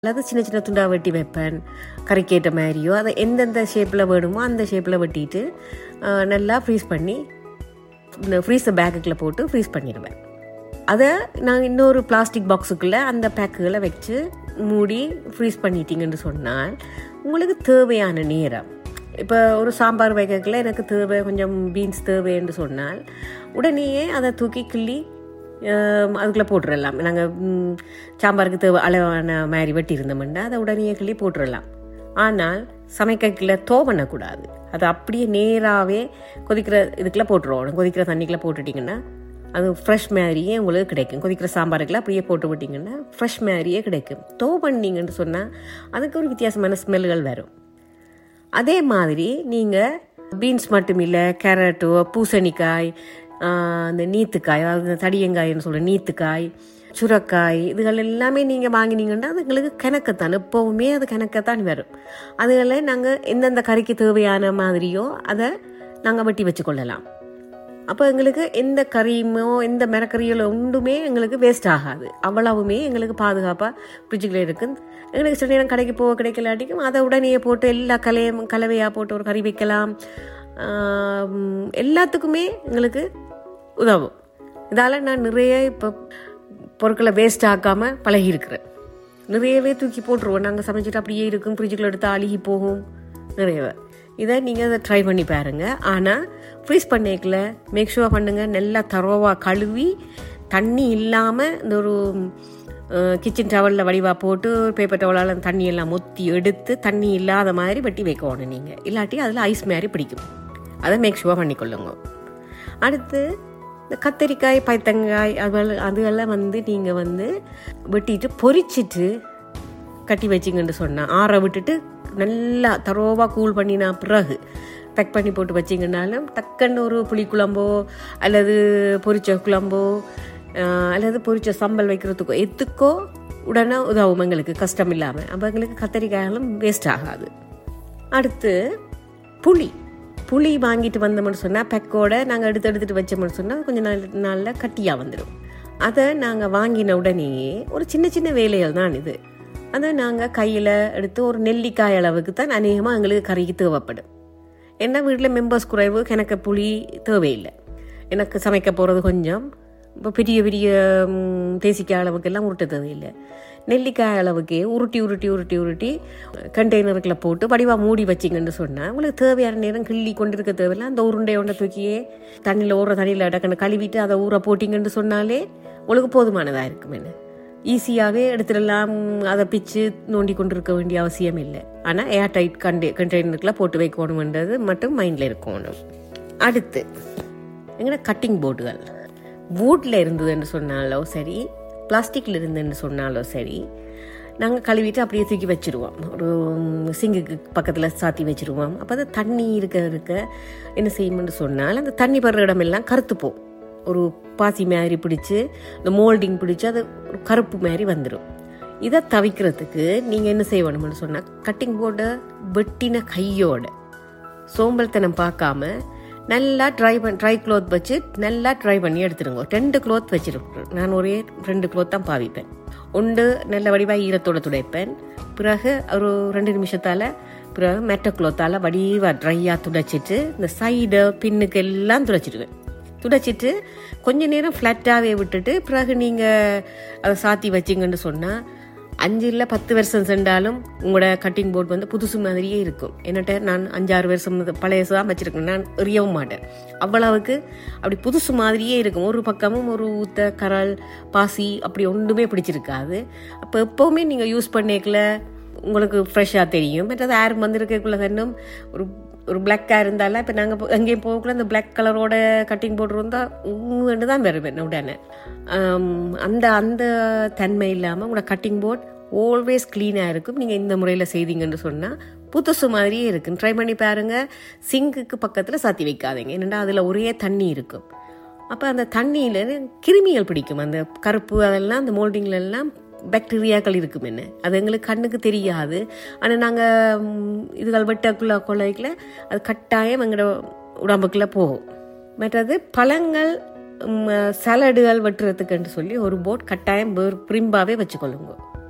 அல்லது சின்ன சின்ன துண்டா வெட்டி வைப்பேன் கறிக்கேற்ற மாதிரியோ அதை எந்தெந்த ஷேப்பில் வேணுமோ அந்த ஷேப்பில் வெட்டிட்டு ஆஹ், நல்லா ஃப்ரீஸ் பண்ணி இந்த ஃப்ரீஸர் பேக்குக்குள்ளே போட்டு ஃப்ரீஸ் பண்ணிடுவேன் அதை நான் இன்னொரு பிளாஸ்டிக் பாக்ஸுக்குள்ளே அந்த பேக்குகளை வச்சு மூடி ஃப்ரீஸ் பண்ணிட்டீங்கன்னு சொன்னால் உங்களுக்கு தேவையான நேரம் இப்போ ஒரு சாம்பார் வைக்கக்குள்ள எனக்கு தேவை கொஞ்சம் பீன்ஸ் தேவைன்னு சொன்னால் உடனேயே அதை தூக்கி கிள்ளி ஆம், அதுக்குள்ளே போட்டுடலாம் நாங்கள் சாம்பாருக்கு தேவை அளவான மாதிரி வெட்டி இருந்தோம்னா அதை உடனே கிள்ளி போட்டுடலாம் ஆனால் சமைக்கக்குள்ள தோ பண்ணக்கூடாது அது அப்படியே நேராகவே கொதிக்கிற இதுக்குள்ளே போட்டுருவோம் கொதிக்கிற தண்ணிக்குள்ளே போட்டுட்டிங்கன்னா அது ஃப்ரெஷ் மாதிரியே உங்களுக்கு கிடைக்கும் கொதிக்கிற சாம்பாருக்குள்ள அப்படியே போட்டு விட்டிங்கன்னா ஃப்ரெஷ் மாதிரியே கிடைக்கும் தோ பண்ணீங்கன்னு சொன்னால் அதுக்கு ஒரு வித்தியாசமான ஸ்மெல்கள் வரும் அதே மாதிரி நீங்கள் பீன்ஸ் மட்டும் இல்லை கேரட்டோ பூசணிக்காய் ஆஹ், அந்த நீத்துக்காய் அதாவது இந்த தடியங்காய்னு சொல்கிற நீத்துக்காய் சுரக்காய் இதுகள் எல்லாமே நீங்கள் வாங்கினீங்கன்னா அது எங்களுக்கு கணக்கத்தான் எப்போவுமே அது கணக்கத்தான் வரும் அதுகளை நாங்கள் எந்தெந்த கறிக்கு தேவையான மாதிரியோ அதை நாங்கள் வெட்டி வச்சுக்கொள்ளலாம் அப்போ எங்களுக்கு எந்த கறியுமோ எந்த மரக்கறிகளோ ஒன்றுமே எங்களுக்கு வேஸ்ட் ஆகாது அவ்வளவுமே எங்களுக்கு பாதுகாப்பாக ஃப்ரிட்ஜுக்குள்ளே இருக்கு எங்களுக்கு சில நேரம் கடைக்கு போக கிடைக்கலாட்டிக்கும் அதை உடனே போட்டு எல்லா கலையும் கலவையாக போட்டு ஒரு கறி வைக்கலாம் ஆம், எல்லாத்துக்குமே எங்களுக்கு உதவும் இதால் நான் நிறைய இப்போ பொருட்களை வேஸ்ட் ஆக்காமல் பழகியிருக்கிறேன் நிறையவே தூக்கி போட்டுருவோம் நாங்கள் சமைச்சிட்டு அப்படியே இருக்கும் ஃப்ரிட்ஜுக்குள்ள எடுத்து அழுகி போகும் நிறையவே இதை நீங்கள் அதை ட்ரை பண்ணி பாருங்க ஆனால் ஃப்ரீஸ் பண்ணிக்கல மேக் ஷுவர் பண்ணுங்கள் நல்லா தரோவாக கழுவி தண்ணி இல்லாமல் இந்த ஒரு கிச்சன் டவலில் வடிவாக போட்டு ஒரு பேப்பர் டவலால் அந்த தண்ணி எல்லாம் மொத்தி எடுத்து தண்ணி இல்லாத மாதிரி வெட்டி வைக்கணும் நீங்கள் இல்லாட்டி அதில் ஐஸ் மாதிரி பிடிக்கும் அதை மேக் ஷுவர் பண்ணிக்கொள்ளுங்க அடுத்து இந்த கத்தரிக்காய் பைத்தங்காய் அது அதுயெல்லாம் வந்து நீங்கள் வந்து வெட்டிட்டு பொரிச்சிட்டு கட்டி வச்சிங்கன்னு சொன்னேன் ஆற விட்டுட்டு நல்லா தரோவாக கூல் பண்ணினா பிறகு பேக் பண்ணி போட்டு வச்சிங்கனாலும் டக்குன்னு ஒரு புளிக்குழம்போ அல்லது பொரிச்ச குழம்போ ஆஹ், அல்லது பொரிச்ச சம்பல் வைக்கிறதுக்கோ எதுக்கோ உடனே உதவும் எங்களுக்கு கஷ்டம் இல்லாமல் அப்போ எங்களுக்கு கத்தரிக்காயெல்லாம் வேஸ்ட் ஆகாது அடுத்து புளி புளி வாங்கிட்டு வந்தோம்னு சொன்னால் பெக்கோட நாங்கள் எடுத்து எடுத்துட்டு வச்சோம்னு சொன்னால் கொஞ்சம் நாள் நாளில் கட்டியாக வந்துடும் அதை நாங்கள் வாங்கின உடனேயே ஒரு சின்ன சின்ன வேலைகள் தான் இது அதை நாங்கள் கையில் எடுத்து ஒரு நெல்லிக்காய் அளவுக்கு தான் அநேகமாக எங்களுக்கு கறிக்கு தேவைப்படும் ஏன்னா வீட்டில் மெம்பர்ஸ் குறைவு எனக்கு புளி தேவையில்லை எனக்கு சமைக்க போகிறது கொஞ்சம் இப்போ பெரிய பெரிய ம், தேசிக்காய் அளவுக்கெல்லாம் உருட்ட தேவையில்லை நெல்லிக்காய் அளவுக்கே உருட்டி உருட்டி உருட்டி உருட்டி கண்டெய்னருக்குள்ள போட்டு வடிவாக மூடி வச்சிங்கன்னு சொன்னால் உங்களுக்கு தேவையான நேரம் கிள்ளி கொண்டு இருக்க தேவையில்லை அந்த உருண்டை ஒன்றை தூக்கியே தண்ணியில் ஊற தண்ணியில் டக்குன்னு கழுவிட்டு அதை ஊற போட்டிங்கன்னு சொன்னாலே உங்களுக்கு போதுமானதாக இருக்கும் என்ன ஈஸியாகவே எடுத்துடலாம் அதை பிச்சு நோண்டி கொண்டு இருக்க வேண்டிய அவசியம் இல்லை ஆனால் ஏர் டைட் கண்டே கண்டெய்னருக்குள்ள போட்டு வைக்கணுமென்றது மட்டும் மைண்டில் இருக்கணும் அடுத்து எங்கன்னா கட்டிங் போர்டுகள் வுட்டில் இருந்ததுன்னு சொன்னாலோ சரி பிளாஸ்டிக்கில் இருந்துன்னு சொன்னாலோ சரி நாங்கள் கழுவிட்டு அப்படியே தூக்கி வச்சிருவோம் ஒரு சிங்குக்கு பக்கத்தில் சாத்தி வச்சிருவோம் அப்போ அது தண்ணி இருக்க இருக்க என்ன செய்யணும்னு சொன்னால் அந்த தண்ணி படுற இடமெல்லாம் கருத்துப்போம் ஒரு பாசி மாதிரி பிடிச்சி இந்த மோல்டிங் பிடிச்சி அது ஒரு கருப்பு மாதிரி வந்துடும் இதை தவிக்கிறதுக்கு நீங்கள் என்ன செய்யணும்னு சொன்னால் கட்டிங் போர்டை வெட்டின கையோட சோம்பல்தனம் பார்க்காம நல்லா ட்ரை பண்ண ட்ரை க்ளோத் வச்சு நல்லா ட்ரை பண்ணி எடுத்துருங்க ரெண்டு க்ளோத் வச்சிருக்கேன் நான் ஒரே ரெண்டு க்ளோத் தான் பாவிப்பேன் ஒன்று நல்ல வடிவாக ஈரத்தோட துடைப்பேன் பிறகு ஒரு ரெண்டு நிமிஷத்தால் பிறகு மெட்ட க்ளோத்தால் வடிவாக ட்ரையாக துடைச்சிட்டு இந்த சைடு பின்னுக்கு எல்லாம் துடைச்சிடுவேன் துடைச்சிட்டு கொஞ்ச நேரம் ஃப்ளாட்டாகவே விட்டுட்டு பிறகு நீங்கள் அதை சாத்தி வச்சிங்கன்னு சொன்னால் அஞ்சு இல்லை பத்து வருஷம் சென்றாலும் உங்களோட கட்டிங் போர்ட் வந்து புதுசு மாதிரியே இருக்கும் என்னட்ட நான் அஞ்சாறு வருஷம் இது பழையசு தான் வச்சுருக்கேன் நான் எறியவும் மாட்டேன் அவ்வளவுக்கு அப்படி புதுசு மாதிரியே இருக்கும் ஒரு பக்கமும் ஒரு ஊத்த கரல் பாசி அப்படி ஒன்றுமே பிடிச்சிருக்காது அப்போ எப்போவுமே நீங்கள் யூஸ் பண்ணிக்கல உங்களுக்கு ஃப்ரெஷ்ஷாக தெரியும் மற்றது ஏர் வந்திருக்கக்குள்ள இன்னும் ஒரு ஒரு பிளாக்காக இருந்தாலும் இப்போ நாங்கள் எங்கேயும் போகக்குள்ள அந்த பிளாக் கலரோட கட்டிங் போர்டு இருந்தால் ஊன்னு தான் வருவேன் உடனே ஆம், அந்த அந்த தன்மை இல்லாமல் உங்களோட கட்டிங் போர்ட் ஆல்வேஸ் க்ளீனாக இருக்கும் நீங்கள் இந்த முறையில் செய்தீங்கன்னு சொன்னால் புதுசு மாதிரியே இருக்கும் ட்ரை பண்ணி பாருங்க சிங்குக்கு பக்கத்தில் சாத்தி வைக்காதீங்க என்னென்னா அதில் ஒரே தண்ணி இருக்கும் அப்போ அந்த தண்ணியில் கிருமிகள் பிடிக்கும் அந்த கருப்பு அதெல்லாம் அந்த மோல்டிங்ல எல்லாம் பாக்டீரியாக்கள் இருக்கும் என்ன அது எங்களுக்கு கண்ணுக்கு தெரியாது ஆனால் நாங்கள் இதுகள் வெட்டக்குள்ள கொள்ளைக்குள்ள அது கட்டாயம் எங்களோட உடம்புக்குள்ளே போகும் மற்றது பழங்கள் சலடுகள் வெட்டுறதுக்குன்னு சொல்லி ஒரு போட் கட்டாயம் பிரிம்பாவே வச்சுக்கொள்ளுங்க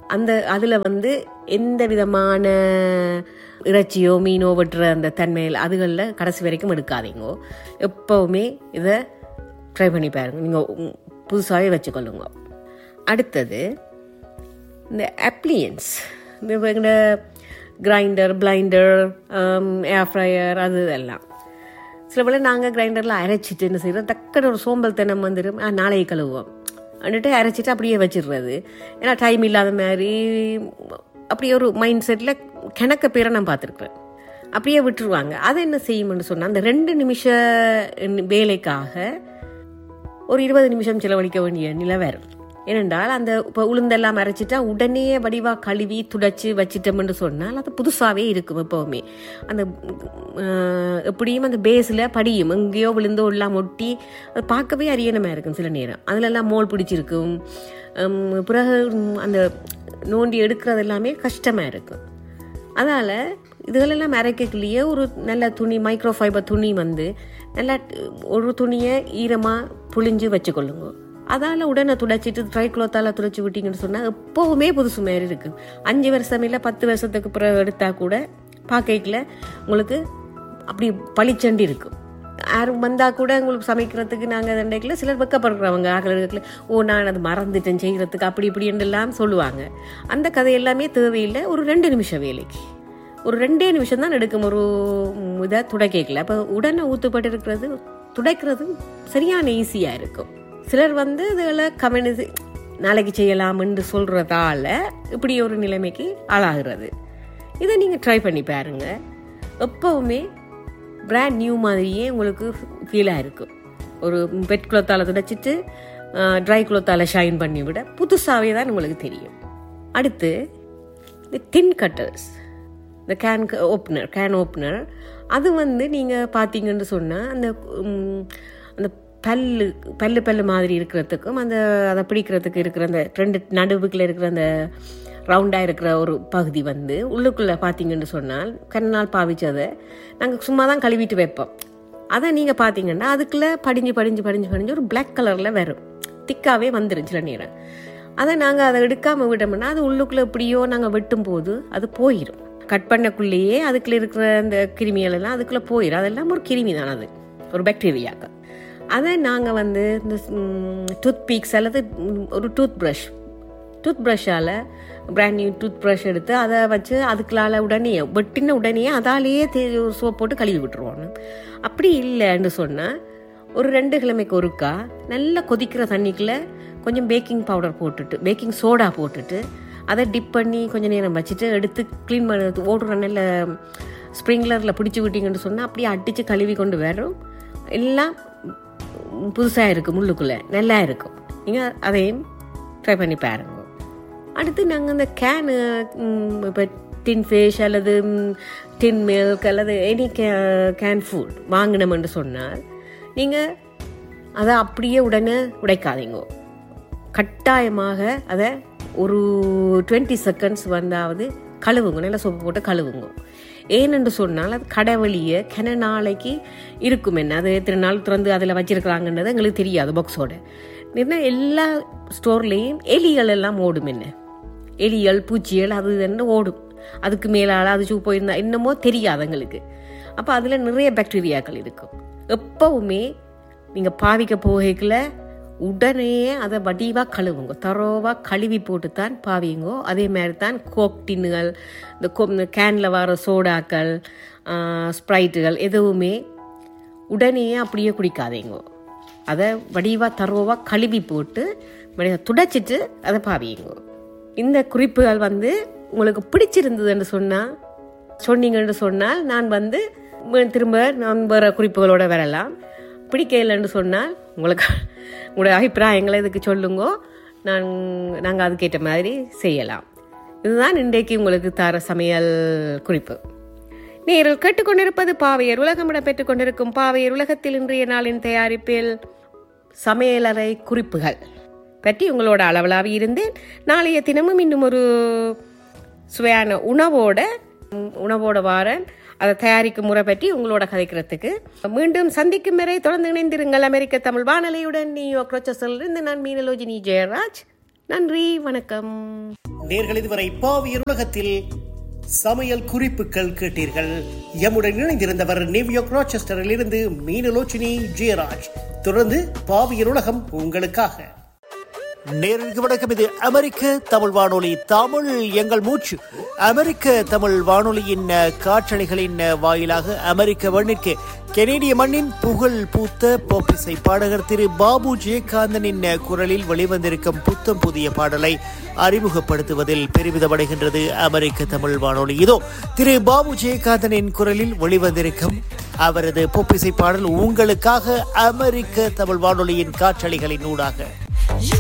அந்த அதில் வந்து எந்த விதமான இறைச்சியோ மீனோ வெட்டுற அந்த தன்மையில் அதுகளில் கடைசி வரைக்கும் எடுக்காதீங்க எப்போவுமே இதை ட்ரை பண்ணி பாருங்க நீங்கள் புதுசாகவே வச்சுக்கொள்ளுங்க அடுத்தது இந்த அப்ளியன்ஸ் இந்த கிரைண்டர் பிளைண்டர் ஏர் ஃப்ரையர் அது இதெல்லாம் சில வேளை நாங்கள் கிரைண்டரில் அரைச்சிட்டு என்ன செய்கிறோம் டக்குனு ஒரு சோம்பல் தனம் வந்துடும் ஆ, நாளைக்கு கழுவுவோம் வந்துட்டு அரைச்சிட்டு அப்படியே வச்சிடுறது ஏன்னா டைம் இல்லாத மாதிரி அப்படியே ஒரு மைண்ட் செட்டில் கிணக்க பேரை நான் பார்த்துருக்குறேன் அப்படியே விட்டுருவாங்க அதை என்ன செய்யும்னு சொன்னால் அந்த ரெண்டு நிமிஷ வேலைக்காக ஒரு இருபது நிமிஷம் செலவழிக்க வேண்டிய நிலை வரும் ஏனென்றால் அந்த இப்போ உளுந்தெல்லாம் அரைச்சிட்டா உடனே வடிவாக கழுவி துடைச்சி வச்சிட்டோம்னு சொன்னால் அது புதுசாகவே இருக்கும் எப்போவுமே அந்த அஹ், எப்படியும் அந்த பேஸில் படியும் எங்கேயோ விழுந்தோ எல்லாம் ஒட்டி அது பார்க்கவே அரியணமாக இருக்கும் சில நேரம் அதிலெல்லாம் மோல் பிடிச்சிருக்கும் ஹம், பிறகு ம், அந்த நோண்டி எடுக்கிறது எல்லாமே கஷ்டமாக இருக்கும் அதனால் இதுகளெல்லாம் அரைக்கக்குள்ளேயே ஒரு நல்ல துணி மைக்ரோ ஃபைபர் துணி வந்து நல்லா ட- ஒரு துணியை ஈரமாக புழிஞ்சு வச்சுக்கொள்ளுங்க அதால் உடனே துடைச்சிட்டு ட்ரை க்ளோத்தால் துடைச்சி விட்டீங்கன்னு சொன்னால் எப்போவுமே புதுசு மாதிரி இருக்கு அஞ்சு வருஷம் இல்லை பத்து வருஷத்துக்கு பிறகு எடுத்தால் கூட பார்க்கல உங்களுக்கு அப்படி பளிச்சண்டி இருக்கும் யாரும் வந்தால் கூட உங்களுக்கு சமைக்கிறதுக்கு நாங்கள் தண்டைக்கில் சிலர் வெக்கப்படுறவங்க ஆகல ஓ நான் அது மறந்துட்டேன் செய்கிறதுக்கு அப்படி இப்படி எல்லாம் சொல்லுவாங்க அந்த கதை எல்லாமே தேவையில்லை ஒரு ரெண்டு நிமிஷம் வேலைக்கு ஒரு ரெண்டே நிமிஷம் தான் எடுக்கும் ஒரு ம், இதை துடைக்கல அப்போ உடனே ஊற்றுப்பட்டு இருக்கிறது துடைக்கிறது சரியான ஈஸியாக இருக்கும் சிலர் வந்து இதில் கம்யூனிசி நாளைக்கு செய்யலாம் என்று சொல்கிறதால இப்படி ஒரு நிலைமைக்கு ஆளாகிறது இதை நீங்கள் ட்ரை பண்ணி பாருங்க எப்போவுமே பிராண்ட் நியூ மாதிரியே உங்களுக்கு ஃபீலாக இருக்கும் ஒரு பெட் குளத்தால் துடைச்சிட்டு ட்ரை குளத்தால் ஷைன் பண்ணி விட புதுசாகவே தான் உங்களுக்கு தெரியும் அடுத்து இந்த டின் கட்டர்ஸ் இந்த கேன் ஓப்பனர் கேன் ஓப்பனர் அது வந்து நீங்கள் பார்த்தீங்கன்னு சொன்னால் அந்த ம், அந்த பல்லு பல்லு பல்லு மாதிரி இருக்கிறதுக்கும் அந்த அதை பிடிக்கிறதுக்கு இருக்கிற அந்த ரெண்டு நடுவுக்குள்ள இருக்கிற அந்த ரவுண்டாக இருக்கிற ஒரு பகுதி வந்து உள்ளுக்குள்ளே பார்த்தீங்கன்னு சொன்னால் கண்ணால் பாவிச்சதை நாங்கள் சும்மா தான் கழுவிட்டு வைப்போம் அதை நீங்கள் பார்த்தீங்கன்னா அதுக்குள்ளே படிஞ்சு படிஞ்சு படிஞ்சு படிஞ்சு ஒரு Black கலரில் வரும் திக்காவே வந்துடும் சில நேரம் அதை நாங்கள் அதை எடுக்காமல் விட்டோம்னா அது உள்ளுக்குள்ளே எப்படியோ நாங்கள் வெட்டும் போது அது போயிடும் கட் பண்ணக்குள்ளேயே அதுக்குள்ள இருக்கிற அந்த கிருமிகள் எல்லாம் அதுக்குள்ளே போயிடும் அதெல்லாம் ஒரு கிருமி தான் அது ஒரு பாக்டீரியாக்கள் அதை நாங்கள் வந்து இந்த டூத் பீக்ஸ் அல்லது ம், ஒரு டூத் ப்ரஷ் டூத் ப்ரஷ்ஷால் பிராண்ட் நியூ டூத் ப்ரஷ் எடுத்து அதை வச்சு அதுக்குள்ளால உடனே வெட்டின உடனே அதாலேயே தே சோப் போட்டு கழுவி விட்டுருவாங்க அப்படி இல்லைன்னு சொன்னால் ஒரு ரெண்டு கிழமைக்கு ஒருக்கா நல்லா கொதிக்கிற தண்ணிக்குள்ளே கொஞ்சம் பேக்கிங் பவுடர் போட்டுட்டு பேக்கிங் சோடா போட்டுட்டு அதை டிப் பண்ணி கொஞ்சம் நேரம் வச்சுட்டு எடுத்து க்ளீன் பண்ண ஓடுற நல்ல ஸ்ப்ரிங்க்லரில் பிடிச்சி விட்டீங்கன்னு சொன்னால் அப்படியே அடித்து கழுவி கொண்டு வரும் எல்லாம் புதுசாக இருக்கும் முள்ளுக்குள்ளே நல்லா இருக்கும் நீங்கள் அதையும் ட்ரை பண்ணி பாருங்க அடுத்து நாங்கள் இந்த கேனு இப்போ டின் ஃபிஷ் அல்லது டின் மில்க் அல்லது எனி கே கேன் ஃபுட் வாங்கினோம்னு சொன்னால் நீங்கள் அதை அப்படியே உடனே உடைக்காதீங்க கட்டாயமாக அதை ஒரு டுவெண்ட்டி செகண்ட்ஸ் வந்தாவது கழுவுங்க நல்லா சோப்பு போட்டு கழுவுங்க ஏனென்று சொன்னால் அது கடைவழியை கென நாளைக்கு இருக்கும் என்ன அது எத்தனை நாள் திறந்து அதில் வச்சிருக்கிறாங்கன்றது எங்களுக்கு தெரியாது பாக்ஸோட என்ன எல்லா ஸ்டோர்லேயும் எலிகள் எல்லாம் ஓடும் என்ன எலிகள் பூச்சிகள் அது இதுன்னு ஓடும் அதுக்கு மேலால் அது சூ போயிருந்தா என்னமோ தெரியாது எங்களுக்கு அப்போ அதில் நிறைய பாக்டீரியாக்கள் இருக்கும் எப்பவுமே நீங்கள் பாவிக்க போகைக்குள்ள உடனே அதை வடிவாக கழுவுங்க தரோவாக கழுவி போட்டு தான் பாவிங்கோ அதே மாதிரி தான் கோக் டின்னுகள் இந்த கொ இந்த கேனில் வர சோடாக்கள் ஸ்ப்ரைட்டுகள் எதுவுமே உடனே அப்படியே குடிக்காதீங்க அதை வடிவாக தரோவாக கழுவி போட்டு வடிவா துடைச்சிட்டு அதை பாவிங்க இந்த குறிப்புகள் வந்து உங்களுக்கு பிடிச்சிருந்ததுன்னு சொன்னால் சொன்னீங்கன்னு சொன்னால் நான் வந்து மீ- திரும்ப நான் வேறு குறிப்புகளோட வரலாம் பிடிக்கலைன்னு சொன்னால் உங்களுக்கு உங்களுடைய அபிப்பிராயங்களை இதுக்கு சொல்லுங்க நான் நாங்கள் அதுக்கேற்ற மாதிரி செய்யலாம் இதுதான் இன்றைக்கு உங்களுக்கு தர சமையல் குறிப்பு நீங்கள் கேட்டுக்கொண்டிருப்பது பாவையர் உலகம் இடம்பெற்றுக் கொண்டிருக்கும் பாவையர் உலகத்தில் இன்றைய நாளின் தயாரிப்பில் சமையலறை குறிப்புகள் பற்றி உங்களோட அளவலாவி இருந்தேன் நாளைய தினமும் இன்னும் ஒரு சுவையான உணவோட உம், உணவோட வாரன் அதை தயாரிக்கும் முறை பற்றி உங்களோட கதைக்கிறதுக்கு மீண்டும் சந்திக்கும் வரை தொடர்ந்து இணைந்திருங்கள் அமெரிக்க தமிழ் வானொலியுடன் நியூயார்க் ரோச்சஸில் இருந்து நான் மீனலோஜினி ஜெயராஜ் நன்றி வணக்கம் நேர்கள் இதுவரை பாவியர் உலகத்தில் சமையல் குறிப்புகள் கேட்டீர்கள் எம்முடன் இணைந்திருந்தவர் நியூயார்க் ராச்செஸ்டரில் இருந்து மீனலோச்சினி ஜெயராஜ் தொடர்ந்து பாவியர் உலகம் உங்களுக்காக நேர்களுக்கு வணக்கம் இது அமெரிக்க தமிழ் வானொலி தமிழ் எங்கள் மூச்சு அமெரிக்க தமிழ் வானொலியின் அஹ், காற்றலைகளின் அஹ், வாயிலாக அமெரிக்க மண்ணிற்கு கெனேடிய மண்ணின் புகழ் பூத்த போப்பிசை பாடகர் திரு பாபு ஜெயகாந்தனின் அஹ், குரலில் வெளிவந்திருக்கும் புத்தம் புதிய பாடலை அறிமுகப்படுத்துவதில் பெருமிதமடைகின்றது அமெரிக்க தமிழ் வானொலி இதோ திரு பாபு ஜெயகாந்தனின் குரலில் வெளிவந்திருக்கும் அவரது பொப்பிசை பாடல் உங்களுக்காக அமெரிக்க தமிழ் வானொலியின் காற்றலைகளின் ஊடாக